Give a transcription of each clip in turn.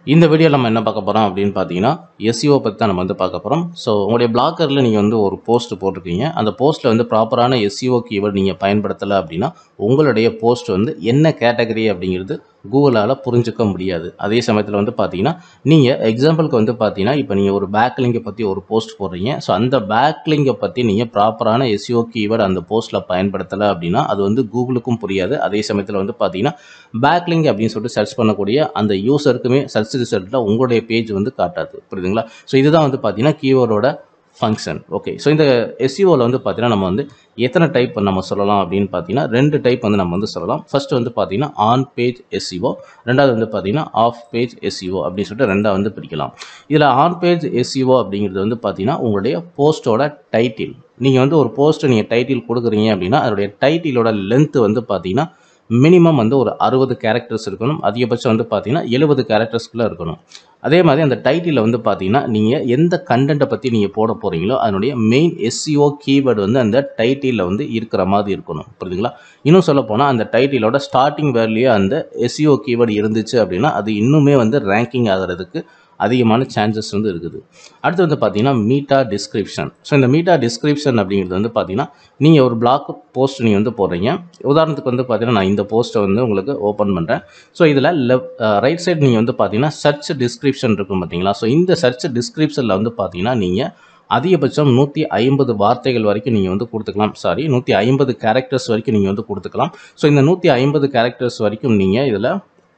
இந்த வீடியோவில் நம்ம என்ன பார்க்க போகிறோம் அப்படின்னு பார்த்தீங்கன்னா எஸ்இஓ பற்றி தான் நம்ம வந்து பார்க்க போகிறோம் ஸோ உங்களுடைய பிளாக்கரில் நீங்கள் வந்து ஒரு போஸ்ட் போட்டிருக்கீங்க அந்த போஸ்ட்டில் வந்து ப்ராப்பரான எஸ்இஓ கீவேர்டு நீங்கள் பயன்படுத்தலை அப்படின்னா உங்களுடைய போஸ்ட் வந்து என்ன கேட்டகரி அப்படிங்கிறது கூகுளால் புரிஞ்சுக்க முடியாது அதே சமயத்தில் வந்து பார்த்தீங்கன்னா நீங்கள் எக்ஸாம்பிளுக்கு வந்து பார்த்தீங்கன்னா இப்போ நீங்கள் ஒரு பேக்லிங்கை பற்றி ஒரு போஸ்ட் போடுறீங்க ஸோ அந்த பேக்லிங்கை பற்றி நீங்கள் ப்ராப்பரான எஸ்இஓ கீவேர்டு அந்த போஸ்ட்டில் பயன்படுத்தலை அப்படின்னா அது வந்து கூகுளுக்கும் புரியாது அதே சமயத்தில் வந்து பார்த்தீங்கன்னா பேக்லிங்க் அப்படின்னு சொல்லிட்டு சர்ச் பண்ணக்கூடிய அந்த யூசருக்குமே சர்ச் ரிசல்ட்டில் உங்களுடைய பேஜ் வந்து காட்டாது புரியுதுங்களா ஸோ இதுதான் வந்து பார்த்தீங்கன்னா கீவேர்டோட ஃபங்க்ஷன் ஓகே ஸோ இந்த எஸ்இஓவில் வந்து பார்த்தீங்கன்னா நம்ம வந்து எத்தனை டைப் நம்ம சொல்லலாம் அப்படின்னு பார்த்தீங்கன்னா ரெண்டு டைப் வந்து நம்ம வந்து சொல்லலாம் ஃபர்ஸ்ட் வந்து பார்த்தீங்கன்னா ஆன் பேஜ் எஸ்இஓ ரெண்டாவது வந்து பார்த்தீங்கன்னா ஆஃப் பேஜ் எஸ்இஓ அப்படின்னு சொல்லிட்டு ரெண்டாக வந்து பிரிக்கலாம் இதில் ஆன் பேஜ் எஸ்இஓ அப்படிங்கிறது வந்து பார்த்தீங்கன்னா உங்களுடைய போஸ்ட்டோட டைட்டில் நீங்கள் வந்து ஒரு போஸ்ட்டை நீங்கள் டைட்டில் கொடுக்குறீங்க அப்படின்னா அதனுடைய டைட்டிலோட லென்த்து வந்து பார்த்தீங்கன்னா மினிமம் வந்து ஒரு அறுபது கேரக்டர்ஸ் இருக்கணும் அதிகபட்சம் வந்து பார்த்தீங்கன்னா எழுபது கேரக்டர்ஸ்க்குள்ளே இருக்கணும் அதே மாதிரி அந்த டைட்டிலில் வந்து பார்த்தீங்கன்னா நீங்கள் எந்த கண்டென்ட்டை பற்றி நீங்கள் போட போகிறீங்களோ அதனுடைய மெயின் எஸ்சிஓ கீவேர்டு வந்து அந்த டைட்டிலில் வந்து இருக்கிற மாதிரி இருக்கணும் புரியுதுங்களா இன்னும் சொல்ல போனால் அந்த டைட்டிலோட ஸ்டார்டிங் வேர்லேயே அந்த எஸ்சிஓ கீவேர்டு இருந்துச்சு அப்படின்னா அது இன்னுமே வந்து ரேங்கிங் ஆகிறதுக்கு அதிகமான சான்சஸ் வந்து இருக்குது அடுத்து வந்து பார்த்தீங்கன்னா மீட்டா டிஸ்கிரிப்ஷன் ஸோ இந்த மீட்டா டிஸ்கிரிப்ஷன் அப்படிங்கிறது வந்து பார்த்தீங்கன்னா நீங்கள் ஒரு பிளாக் போஸ்ட் நீங்கள் வந்து போடுறீங்க உதாரணத்துக்கு வந்து பார்த்தீங்கன்னா நான் இந்த போஸ்ட்டை வந்து உங்களுக்கு ஓப்பன் பண்ணுறேன் ஸோ இதில் லெஃப்ட் ரைட் சைடு நீங்கள் வந்து பார்த்தீங்கன்னா சர்ச் டிஸ்கிரிப்ஷன் இருக்கும் பார்த்தீங்களா ஸோ இந்த சர்ச் டிஸ்கிரிப்ஷனில் வந்து பார்த்தீங்கன்னா நீங்கள் அதிகபட்சம் நூற்றி ஐம்பது வார்த்தைகள் வரைக்கும் நீங்கள் வந்து கொடுத்துக்கலாம் சாரி நூற்றி ஐம்பது கேரக்டர்ஸ் வரைக்கும் நீங்கள் வந்து கொடுத்துக்கலாம் ஸோ இந்த நூற்றி ஐம்பது கேரக்டர்ஸ் வரைக்கும் நீங்கள் இதில்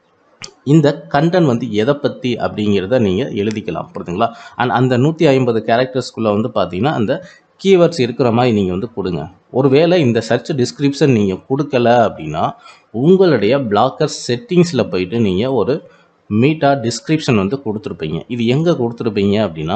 இந்த கண்டென்ட் வந்து எதை பற்றி அப்படிங்கிறத நீங்கள் எழுதிக்கலாம் புரியுதுங்களா அண்ட் அந்த நூற்றி ஐம்பது கேரக்டர்ஸ்குள்ளே வந்து பார்த்தீங்கன்னா அந்த கீவேர்ட்ஸ் இருக்கிற மாதிரி நீங்கள் வந்து கொடுங்க ஒருவேளை இந்த சர்ச் டிஸ்கிரிப்ஷன் நீங்கள் கொடுக்கல அப்படின்னா உங்களுடைய பிளாக்கர் செட்டிங்ஸில் போயிட்டு நீங்கள் ஒரு மீட்டா டிஸ்கிரிப்ஷன் வந்து கொடுத்துருப்பீங்க இது எங்கே கொடுத்துருப்பீங்க அப்படின்னா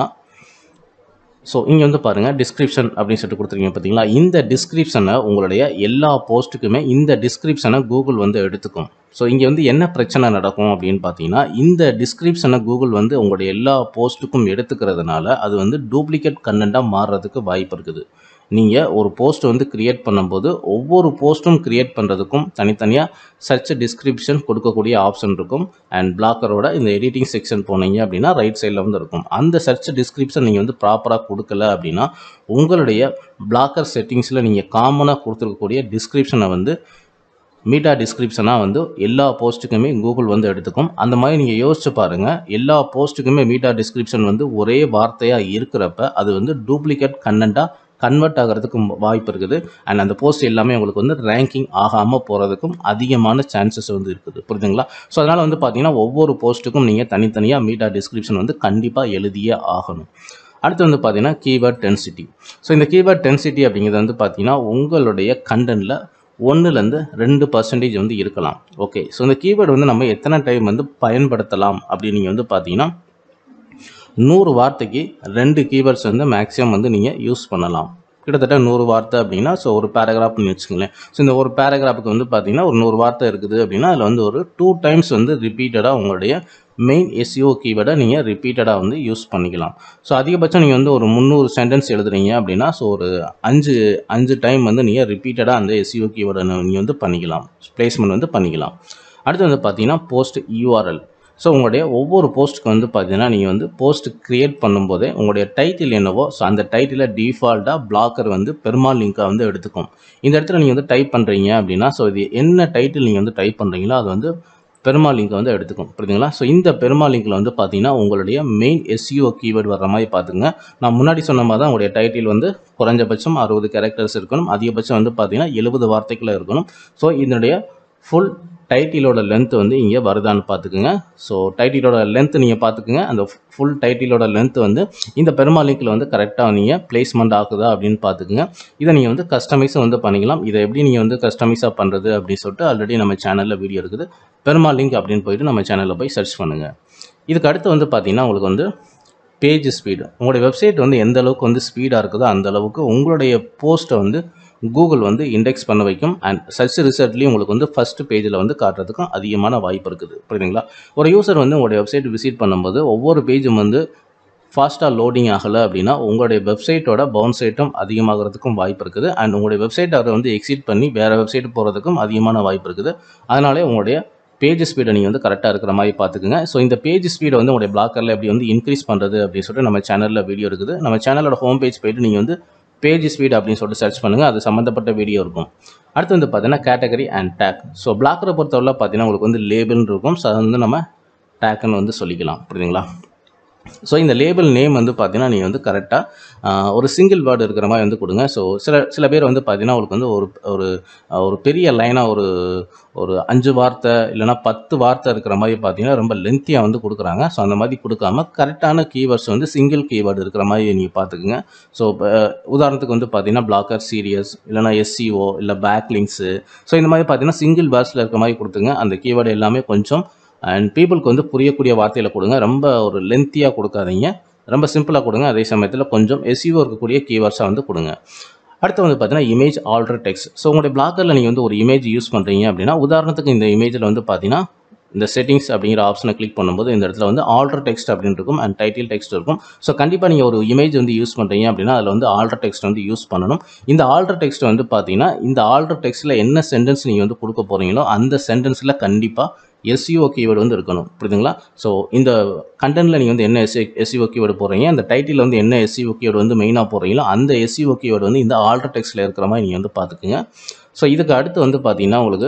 ஸோ இங்கே வந்து பாருங்கள் டிஸ்கிரிப்ஷன் அப்படின்னு சொல்லிட்டு கொடுத்துருக்கீங்க பார்த்தீங்களா இந்த டிஸ்கிரிப்ஷனை உங்களுடைய எல்லா போஸ்ட்டுக்குமே இந்த டிஸ்கிரிப்ஷனை கூகுள் வந்து எடுத்துக்கும் ஸோ இங்கே வந்து என்ன பிரச்சனை நடக்கும் அப்படின்னு பார்த்தீங்கன்னா இந்த டிஸ்கிரிப்ஷனை கூகுள் வந்து உங்களுடைய எல்லா போஸ்ட்டுக்கும் எடுத்துக்கிறதுனால அது வந்து டூப்ளிகேட் கண்டென்ட்டாக மாறுறதுக்கு வாய்ப்பு இருக்குது நீங்கள் ஒரு போஸ்ட் வந்து க்ரியேட் பண்ணும்போது ஒவ்வொரு போஸ்ட்டும் க்ரியேட் பண்ணுறதுக்கும் தனித்தனியாக சர்ச் டிஸ்கிரிப்ஷன் கொடுக்கக்கூடிய ஆப்ஷன் இருக்கும் அண்ட் பிளாக்கரோட இந்த எடிட்டிங் செக்ஷன் போனீங்க அப்படின்னா ரைட் சைடில் வந்து இருக்கும் அந்த சர்ச் டிஸ்கிரிப்ஷன் நீங்கள் வந்து ப்ராப்பராக கொடுக்கல அப்படின்னா உங்களுடைய பிளாக்கர் செட்டிங்ஸில் நீங்கள் காமனாக கொடுத்துருக்கக்கூடிய டிஸ்கிரிப்ஷனை வந்து மீட்டா டிஸ்கிரிப்ஷனாக வந்து எல்லா போஸ்ட்டுக்குமே கூகுள் வந்து எடுத்துக்கும் அந்த மாதிரி நீங்கள் யோசிச்சு பாருங்கள் எல்லா போஸ்ட்டுக்குமே மீட்டா டிஸ்கிரிப்ஷன் வந்து ஒரே வார்த்தையாக இருக்கிறப்ப அது வந்து டூப்ளிகேட் கண்டென்ட்டாக கன்வெர்ட் ஆகிறதுக்கு வாய்ப்பு இருக்குது அண்ட் அந்த போஸ்ட் எல்லாமே உங்களுக்கு வந்து ரேங்கிங் ஆகாமல் போகிறதுக்கும் அதிகமான சான்சஸ் வந்து இருக்குது புரியுதுங்களா ஸோ அதனால் வந்து பார்த்தீங்கன்னா ஒவ்வொரு போஸ்ட்டுக்கும் நீங்கள் தனித்தனியாக மீட்டா டிஸ்கிரிப்ஷன் வந்து கண்டிப்பாக எழுதியே ஆகணும் அடுத்து வந்து பார்த்தீங்கன்னா கீவேர்ட் டென்சிட்டி ஸோ இந்த கீவேர்ட் டென்சிட்டி அப்படிங்கிறது வந்து பார்த்தீங்கன்னா உங்களுடைய கண்டென்ட்டில் ஒன்றுலேருந்து ரெண்டு பர்சன்டேஜ் வந்து இருக்கலாம் ஓகே ஸோ இந்த கீவேர்டு வந்து நம்ம எத்தனை டைம் வந்து பயன்படுத்தலாம் அப்படின்னு நீங்கள் வந்து பார்த்தீங்கன்னா நூறு வார்த்தைக்கு ரெண்டு கீவேர்ட்ஸ் வந்து மேக்ஸிமம் வந்து நீங்கள் யூஸ் பண்ணலாம் கிட்டத்தட்ட நூறு வார்த்தை அப்படின்னா ஸோ ஒரு பேராகிராஃப்னு வச்சுக்கோங்களேன் ஸோ இந்த ஒரு பேராகிராஃபுக்கு வந்து பார்த்தீங்கன்னா ஒரு நூறு வார்த்தை இருக்குது அப்படின்னா அதில் வந்து ஒரு டூ டைம்ஸ் வந்து ரிப்பீட்டடாக உங்களுடைய மெயின் எஸ்இஓ கீவேர்டை நீங்கள் ரிப்பீட்டடாக வந்து யூஸ் பண்ணிக்கலாம் ஸோ அதிகபட்சம் நீங்கள் வந்து ஒரு முந்நூறு சென்டென்ஸ் எழுதுறீங்க அப்படின்னா ஸோ ஒரு அஞ்சு அஞ்சு டைம் வந்து நீங்கள் ரிப்பீட்டடாக அந்த எஸ்இஓ கீவேர்டை நீங்கள் வந்து பண்ணிக்கலாம் ப்ளேஸ்மெண்ட் வந்து பண்ணிக்கலாம் அடுத்து வந்து பார்த்தீங்கன்னா போஸ்ட் யூஆர்எல் ஸோ உங்களுடைய ஒவ்வொரு போஸ்ட்டுக்கு வந்து பார்த்தீங்கன்னா நீங்கள் வந்து போஸ்ட் க்ரியேட் பண்ணும்போதே உங்களுடைய டைட்டில் என்னவோ ஸோ அந்த டைட்டிலை டிஃபால்ட்டாக பிளாக்கர் வந்து பெருமாள் லிங்க்கை வந்து எடுத்துக்கும் இந்த இடத்துல நீங்கள் வந்து டைப் பண்ணுறீங்க அப்படின்னா ஸோ இது என்ன டைட்டில் நீங்கள் வந்து டைப் பண்ணுறீங்களோ அது வந்து பெருமாள் லிங்க்கை வந்து எடுத்துக்கும் புரியுதுங்களா ஸோ இந்த பெருமாள் லிங்கில் வந்து பார்த்தீங்கன்னா உங்களுடைய மெயின் எஸ்இஓ கீவேர்டு வர்ற மாதிரி பார்த்துங்க நான் முன்னாடி சொன்ன மாதிரி தான் உங்களுடைய டைட்டில் வந்து குறைஞ்சபட்சம் அறுபது கேரக்டர்ஸ் இருக்கணும் அதிகபட்சம் வந்து பார்த்தீங்கன்னா எழுபது வார்த்தைக்குள்ளே இருக்கணும் ஸோ இதனுடைய ஃபுல் டைட்டிலோட லென்த் வந்து இங்கே வருதான்னு பார்த்துக்குங்க ஸோ டைட்டிலோட லென்த் நீங்கள் பார்த்துக்குங்க அந்த ஃபுல் டைட்டிலோட லென்த் வந்து இந்த பெருமாள் லிங்கில் வந்து கரெக்டாக நீங்கள் பிளேஸ்மெண்ட் ஆகுதா அப்படின்னு பார்த்துக்குங்க இதை நீங்கள் வந்து கஸ்டமைஸும் வந்து பண்ணிக்கலாம் இதை எப்படி நீங்கள் வந்து கஸ்டமைஸாக பண்ணுறது அப்படின்னு சொல்லிட்டு ஆல்ரெடி நம்ம சேனலில் வீடியோ இருக்குது பெருமாள் லிங்க் அப்படின்னு போயிட்டு நம்ம சேனலில் போய் சர்ச் பண்ணுங்கள் இதுக்கு அடுத்து வந்து பார்த்தீங்கன்னா உங்களுக்கு வந்து பேஜ் ஸ்பீடு உங்களுடைய வெப்சைட் வந்து எந்த அளவுக்கு வந்து ஸ்பீடாக இருக்குதோ அந்த அளவுக்கு உங்களுடைய போஸ்ட்டை வந்து கூகுள் வந்து இண்டெக்ஸ் பண்ண வைக்கும் அண்ட் சர்ச் ரிசல்ட்லேயும் உங்களுக்கு வந்து ஃபஸ்ட் பேஜில் வந்து காட்டுறதுக்கும் அதிகமான வாய்ப்பு இருக்குது புரியுதுங்களா ஒரு யூசர் வந்து உங்களுடைய வெப்சைட் விசிட் பண்ணும்போது ஒவ்வொரு பேஜும் வந்து ஃபாஸ்ட்டாக லோடிங் ஆகலை அப்படின்னா உங்களுடைய வெப்சைட்டோட பவுன்ஸ் ரேட்டும் அதிகமாகிறதுக்கும் வாய்ப்பு இருக்குது அண்ட் உங்களுடைய வெப்சைட் அதை வந்து எக்ஸிட் பண்ணி வேறு வெப்சைட் போகிறதுக்கும் அதிகமான வாய்ப்பு இருக்குது அதனாலே உங்களுடைய பேஜ் ஸ்பீடை நீங்கள் வந்து கரெக்டாக இருக்கிற மாதிரி பார்த்துக்குங்க ஸோ இந்த பேஜ் ஸ்பீடை வந்து உங்களுடைய பிளாக்கரில் எப்படி வந்து இன்க்ரீஸ் பண்ணுறது அப்படின்னு சொல்லிட்டு நம்ம சேனலில் வீடியோ இருக்குது நம்ம சேனலோட ஹோம் பேஜ் போயிட்டு நீங்கள் வந்து பேஜ் ஸ்பீட் அப்படின்னு சொல்லிட்டு சர்ச் பண்ணுங்கள் அது சம்மந்தப்பட்ட வீடியோ இருக்கும் அடுத்து வந்து பார்த்தீங்கன்னா கேட்டகரி அண்ட் டேக் ஸோ பிளாக்கரை பொறுத்தவரை பார்த்தீங்கன்னா உங்களுக்கு வந்து லேபிள்னு இருக்கும் ஸோ அதை வந்து நம்ம டேக்குன்னு வந்து சொல்லிக்கலாம் புரியுதுங்களா ஸோ இந்த லேபிள் நேம் வந்து பார்த்தீங்கன்னா நீங்கள் வந்து கரெக்டாக ஒரு சிங்கிள் வேர்டு இருக்கிற மாதிரி வந்து கொடுங்க ஸோ சில சில பேர் வந்து பார்த்தீங்கன்னா உங்களுக்கு வந்து ஒரு ஒரு ஒரு பெரிய லைனாக ஒரு ஒரு அஞ்சு வார்த்தை இல்லைனா பத்து வார்த்தை இருக்கிற மாதிரி பார்த்தீங்கன்னா ரொம்ப லென்த்தியாக வந்து கொடுக்குறாங்க ஸோ அந்த மாதிரி கொடுக்காம கரெக்டான கீவேர்ட்ஸ் வந்து சிங்கிள் கீவேர்டு இருக்கிற மாதிரி நீங்கள் பார்த்துக்குங்க ஸோ இப்போ உதாரணத்துக்கு வந்து பார்த்தீங்கன்னா பிளாக்கர் சீரியஸ் இல்லைனா எஸ்சிஓ இல்லை பேக் லிங்க்ஸு ஸோ இந்த மாதிரி பார்த்தீங்கன்னா சிங்கிள் வேர்ட்ஸில் இருக்கிற மாதிரி கொடுத்துங்க அந்த கீவேர்டு எல்லாமே கொஞ்சம் அண்ட் பீப்புளுக்கு வந்து புரியக்கூடிய வார்த்தையில் கொடுங்க ரொம்ப ஒரு லென்த்தியாக கொடுக்காதீங்க ரொம்ப சிம்பிளாக கொடுங்க அதே சமயத்தில் கொஞ்சம் எஸ்யூ இருக்கக்கூடிய கீவேர்ட்ஸாக வந்து கொடுங்க அடுத்து வந்து பார்த்தீங்கன்னா இமேஜ் ஆல்டர் டெக்ஸ்ட் ஸோ உங்களுடைய பிளாக்கரில் நீங்கள் வந்து ஒரு இமேஜ் யூஸ் பண்ணுறீங்க அப்படின்னா உதாரணத்துக்கு இந்த இமேஜில் வந்து பார்த்தீங்கன்னா இந்த செட்டிங்ஸ் அப்படிங்கிற ஆப்ஷனை கிளிக் பண்ணும்போது இந்த இடத்துல வந்து ஆல்டர் டெக்ஸ்ட் அப்படின்னு இருக்கும் அண்ட் டைட்டில் டெக்ஸ்ட் இருக்கும் ஸோ கண்டிப்பாக நீங்கள் ஒரு இமேஜ் வந்து யூஸ் பண்ணுறீங்க அப்படின்னா அதில் வந்து ஆல்டர் டெக்ஸ்ட் வந்து யூஸ் பண்ணணும் இந்த ஆல்டர் டெக்ஸ்ட் வந்து பார்த்தீங்கன்னா இந்த ஆல்டர் டெக்ஸ்ட்டில் என்ன சென்டென்ஸ் நீங்கள் வந்து கொடுக்க போகிறீங்களோ அந்த சென்டென்ஸில் கண்டிப்பாக எஸ்இஓ கீவேர்டு வந்து இருக்கணும் புரியுதுங்களா ஸோ இந்த கண்டென்ட்டில் நீங்கள் வந்து என்ன எஸ்இ எஸ்இஓ கீவேர்டு போடுறீங்க அந்த டைட்டில் வந்து என்ன எஸ்இஓ கீவேர்டு வந்து மெயினாக போடுறீங்களோ அந்த எஸ்இஓ கீவேர்டு வந்து இந்த ஆல்டர் டெக்ஸ்ட்டில் இருக்கிற மாதிரி நீங்கள் வந்து பார்த்துக்குங்க ஸோ இதுக்கு அடுத்து வந்து பார்த்தீங்கன்னா உங்களுக்கு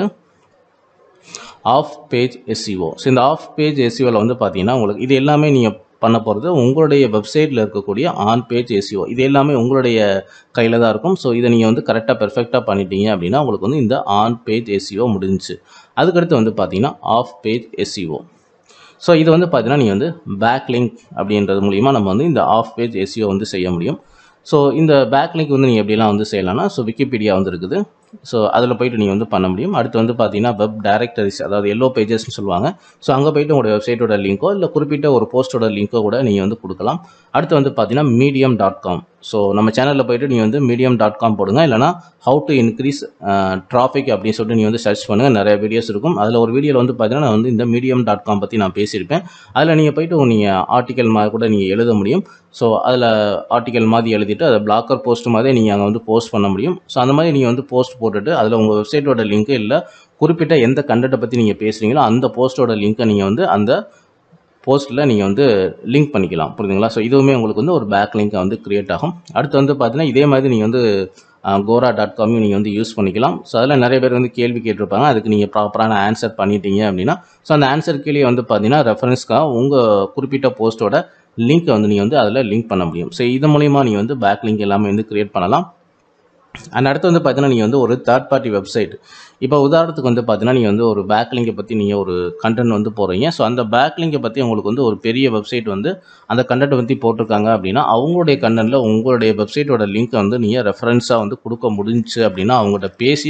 ஆஃப் பேஜ் எஸ்இஓ ஸோ இந்த ஆஃப் பேஜ் எஸ்இஓவில் வந்து பார்த்தீங்கன்னா உங்களுக்கு இது எல்லாமே நீங்கள் பண்ண போகிறது உங்களுடைய வெப்சைட்டில் இருக்கக்கூடிய ஆன் பேஜ் எஸ்இஓ இது எல்லாமே உங்களுடைய கையில் தான் இருக்கும் ஸோ இதை நீங்கள் வந்து கரெக்டாக பெர்ஃபெக்டாக பண்ணிட்டீங்க அப்படின்னா உங்களுக்கு வந்து இந்த ஆன் பேஜ் எஸ்இஓ முடிஞ்சுச்சு அதுக்கடுத்து வந்து பார்த்தீங்கன்னா ஆஃப் பேஜ் எஸ்இஓ ஸோ இது வந்து பார்த்தீங்கன்னா நீங்கள் வந்து பேக் லிங்க் அப்படின்றது மூலிமா நம்ம வந்து இந்த ஆஃப் பேஜ் எஸ்இஓ வந்து செய்ய முடியும் ஸோ இந்த பேக் லிங்க் வந்து நீங்கள் எப்படிலாம் வந்து செய்யலாம்னா ஸோ விக்கிபீடியா வந்து இருக்குது ஸோ அதில் போயிட்டு நீங்கள் வந்து பண்ண முடியும் அடுத்து வந்து பார்த்தீங்கன்னா வெப் டைரக்டரிஸ் அதாவது எல்லோ பேஜஸ்னு சொல்லுவாங்க ஸோ அங்கே போயிட்டு உங்களோட வெப்சைட்டோட லிங்கோ இல்லை குறிப்பிட்ட ஒரு போஸ்ட்டோட லிங்கோ கூட நீங்கள் வந்து கொடுக்கலாம் அடுத்து வந்து பார்த்தீங்கன்னா மீடியம் டாட் காம் ஸோ நம்ம சேனலில் போயிட்டு நீங்கள் வந்து மீடியம் டாட் காம் போடுங்க இல்லைனா ஹவு டு இன்க்ரீஸ் ட்ராஃபிக் அப்படின்னு சொல்லிட்டு நீங்கள் வந்து சர்ச் பண்ணுங்கள் நிறைய வீடியோஸ் இருக்கும் அதில் ஒரு வீடியோவில் வந்து பார்த்தீங்கன்னா நான் வந்து இந்த மீடியம் டாட் காம் பற்றி நான் பேசியிருப்பேன் அதில் நீங்கள் போயிட்டு நீங்கள் ஆர்டிக்கல் மாதிரி கூட நீங்கள் எழுத முடியும் ஸோ அதில் ஆர்டிக்கல் மாதிரி எழுதிட்டு அதை பிளாக்கர் போஸ்ட் மாதிரி நீங்கள் அங்கே வந்து போஸ்ட் பண்ண முடியும் ஸோ அந்த மாதிரி நீங்கள் வந்து போஸ்ட் போட்டுட்டு அதில் உங்கள் வெப்சைட்டோட லிங்க்கு இல்லை குறிப்பிட்ட எந்த கண்டென்ட்டை பற்றி நீங்கள் பேசுகிறீங்களோ அந்த போஸ்ட்டோட லிங்க்கை நீங்கள் வந்து அந்த போஸ்ட்டில் நீங்கள் வந்து லிங்க் பண்ணிக்கலாம் புரியுதுங்களா ஸோ இதுவுமே உங்களுக்கு வந்து ஒரு பேக் லிங்க்கை வந்து க்ரியேட் ஆகும் அடுத்து வந்து பார்த்தீங்கன்னா இதே மாதிரி நீங்கள் வந்து கோரா டாட் காமையும் நீங்கள் வந்து யூஸ் பண்ணிக்கலாம் ஸோ அதில் நிறைய பேர் வந்து கேள்வி கேட்டிருப்பாங்க அதுக்கு நீங்கள் ப்ராப்பரான ஆன்சர் பண்ணிட்டீங்க அப்படின்னா ஸோ அந்த ஆன்சர் கீழே வந்து பார்த்தீங்கன்னா ரெஃபரன்ஸ்க்காக உங்கள் குறிப்பிட்ட போஸ்ட்டோட லிங்க்கை வந்து நீங்கள் வந்து அதில் லிங்க் பண்ண முடியும் ஸோ இது மூலிமா நீங்கள் வந்து பேக் லிங்க் எல்லாமே வந்து க்ரியேட் பண்ணலாம் அண்ட் அடுத்து வந்து பார்த்தீங்கன்னா நீங்கள் வந்து ஒரு தேர்ட் பார்ட்டி வெப்சைட் இப்போ உதாரணத்துக்கு வந்து பார்த்தீங்கன்னா நீங்கள் வந்து ஒரு பேக் லிங்கை பற்றி நீங்கள் ஒரு கண்டென்ட் வந்து போகிறீங்க ஸோ அந்த பேக் லிங்கை பற்றி உங்களுக்கு வந்து ஒரு பெரிய வெப்சைட் வந்து அந்த கண்டென்ட் பற்றி போட்டிருக்காங்க அப்படின்னா அவங்களுடைய கண்டென்ட்டில் உங்களுடைய வெப்சைட்டோட லிங்க்கை வந்து நீங்கள் ரெஃபரன்ஸாக வந்து கொடுக்க முடிஞ்சுச்சு அப்படின்னா அவங்கள்ட்ட பேசி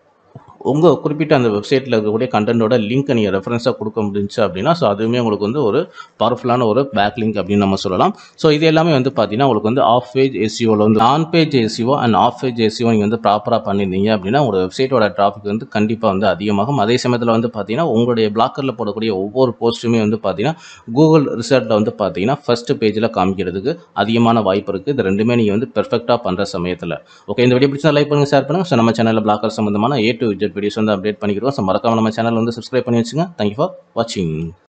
உங்கள் குறிப்பிட்ட அந்த வெப்சைட்டில் இருக்கக்கூடிய கண்டென்ட்டோட லிங்க்கை நீங்கள் ரெஃபரன்ஸாக கொடுக்க முடிஞ்சுச்சு அப்படின்னா ஸோ அதுவுமே உங்களுக்கு வந்து ஒரு பவர்ஃபுல்லான ஒரு பேக் லிங்க் அப்படின்னு நம்ம சொல்லலாம் ஸோ இது எல்லாமே வந்து பார்த்தீங்கன்னா உங்களுக்கு வந்து ஆஃப் பேஜ் எஸ்சிஓவில் வந்து on page SEO and off page SEO நீங்கள் வந்து ப்ராப்பராக பண்ணியிருந்தீங்க அப்படின்னா உங்களோட வெப்சைட்டோட டிராஃபிக் வந்து கண்டிப்பாக வந்து அதிகமாகும் அதே சமயத்தில் வந்து பார்த்தீங்கன்னா உங்களுடைய பிளாக்கரில் போடக்கூடிய ஒவ்வொரு போஸ்ட்டுமே வந்து பார்த்தீங்கன்னா கூகுள் ரிசர்ட்டில் வந்து பார்த்தீங்கன்னா ஃபஸ்ட்டு பேஜில் காமிக்கிறதுக்கு அதிகமான வாய்ப்பு இருக்குது இது ரெண்டுமே நீங்கள் வந்து பெர்ஃபெக்டாக பண்ணுற சமயத்தில் ஓகே இந்த வீடியோ பிடிச்சா லைக் பண்ணுங்கள் ஷேர் பண்ணுங்கள் ஸோ நம்ம சேனலில் பிளாக்கர் சம்மந்தமான ஏ டு விஜெட் வீடியோஸ் வந்து அப்டேட் பண்ணிக்கிறோம் ஸோ மறக்காம நம்ம சேனல் வந்து சப்ஸ்கிரைப் பண்ணி வச்சுங்க தேங்க்யூ ஃபார் வாட்சிங்